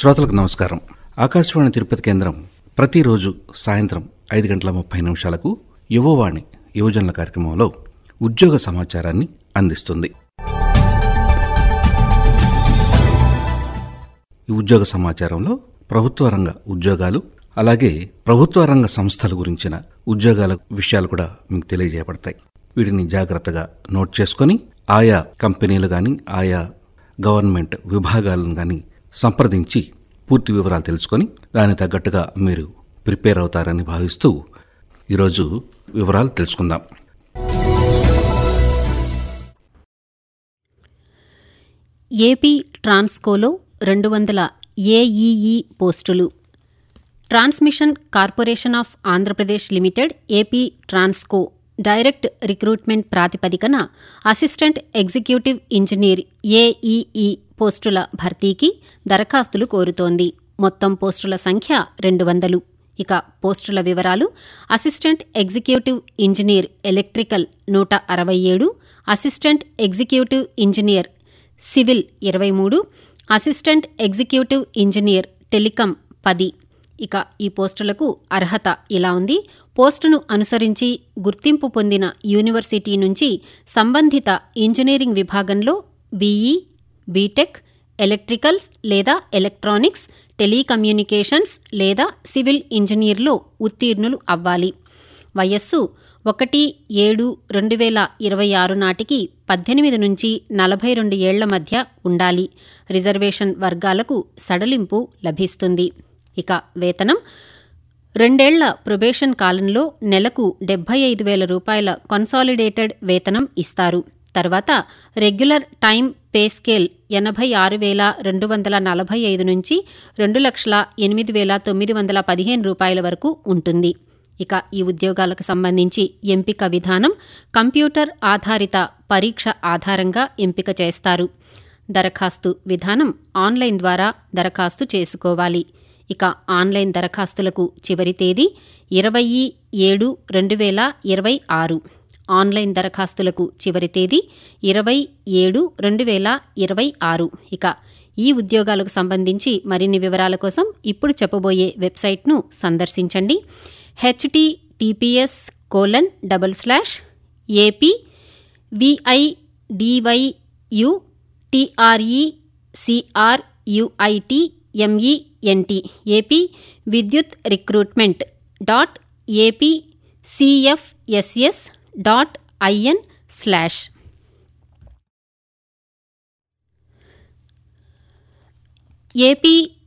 శ్రోతలకు నమస్కారం ఆకాశవాణి తిరుపతి కేంద్రం ప్రతిరోజు సాయంత్రం ఐదు గంటల ముప్పై నిమిషాలకు యువవాణి యువజనుల కార్యక్రమంలో ఉద్యోగ సమాచారాన్ని అందిస్తుంది ఈ ఉద్యోగ సమాచారంలో ప్రభుత్వ రంగ ఉద్యోగాలు అలాగే ప్రభుత్వ రంగ సంస్థల గురించిన ఉద్యోగాల విషయాలు కూడా మీకు తెలియజేయబడతాయి వీటిని జాగ్రత్తగా నోట్ చేసుకొని ఆయా కంపెనీలు కానీ ఆయా గవర్నమెంట్ విభాగాలను కానీ సంప్రదించి పూర్తి వివరాలు తెలుసుకొని దానికి తగ్గట్టుగా మీరు ప్రిపేర్ అవుతారని భావిస్తూ ఈరోజు వివరాలు తెలుసుకుందాం ఏపీ ట్రాన్స్కోలో రెండు వందల ఏఈఈ పోస్టులు transmission corporation of Andhra Pradesh limited AP Transco direct recruitment ప్రాతిపదికన అసిస్టెంట్ ఎగ్జిక్యూటివ్ ఇంజనీర్ ఏఈఈ పోస్టుల భర్తీకి దరఖాస్తులు కోరుతోంది మొత్తం పోస్టుల సంఖ్య రెండు వందలు ఇక పోస్టుల వివరాలు అసిస్టెంట్ ఎగ్జిక్యూటివ్ ఇంజనీర్ ఎలక్ట్రికల్ నూట అరవై ఏడు అసిస్టెంట్ ఎగ్జిక్యూటివ్ ఇంజనీర్ సివిల్ ఇరవై మూడు అసిస్టెంట్ ఎగ్జిక్యూటివ్ ఇంజనీర్ టెలికాం పది ఇక ఈ పోస్టులకు అర్హత ఇలా ఉంది పోస్టును అనుసరించి గుర్తింపు పొందిన యూనివర్సిటీ నుంచి సంబంధిత ఇంజనీరింగ్ విభాగంలో బీఈ బీటెక్ ఎలక్ట్రికల్స్ లేదా ఎలక్ట్రానిక్స్ టెలికమ్యూనికేషన్స్ లేదా సివిల్ ఇంజనీర్లో ఉత్తీర్ణులు అవ్వాలి వయస్సు ఒకటి ఏడు రెండు వేల ఇరవై ఆరు నాటికి పద్దెనిమిది నుంచి నలభై రెండు ఏళ్ల మధ్య ఉండాలి రిజర్వేషన్ వర్గాలకు సడలింపు లభిస్తుంది ఇక వేతనం రెండేళ్ల ప్రొబేషన్ కాలంలో నెలకు డెబ్బై ఐదు వేల రూపాయల కన్సాలిడేటెడ్ వేతనం ఇస్తారు తర్వాత రెగ్యులర్ టైం పే స్కేల్ ఎనభై ఆరు వేల రెండు వందల నలభై ఐదు నుంచి రెండు లక్షల ఎనిమిది వేల తొమ్మిది వందల పదిహేను రూపాయల వరకు ఉంటుంది ఇక ఈ ఉద్యోగాలకు సంబంధించి ఎంపిక విధానం కంప్యూటర్ ఆధారిత పరీక్ష ఆధారంగా ఎంపిక చేస్తారు దరఖాస్తు విధానం ఆన్లైన్ ద్వారా దరఖాస్తు చేసుకోవాలి ఇక ఆన్లైన్ దరఖాస్తులకు చివరి తేదీ ఇరవై ఏడు రెండు వేల ఇరవై ఆరు ఆన్లైన్ దరఖాస్తులకు చివరి తేదీ ఇరవై ఏడు రెండు వేల ఇరవై ఆరు ఇక ఈ ఉద్యోగాలకు సంబంధించి మరిన్ని వివరాల కోసం ఇప్పుడు చెప్పబోయే వెబ్సైట్ను సందర్శించండి HTTPS colon double slash AP VIDYU TRECRUIT MENT AP Vidyut recruitment dot AP CFSS dot IN slash AP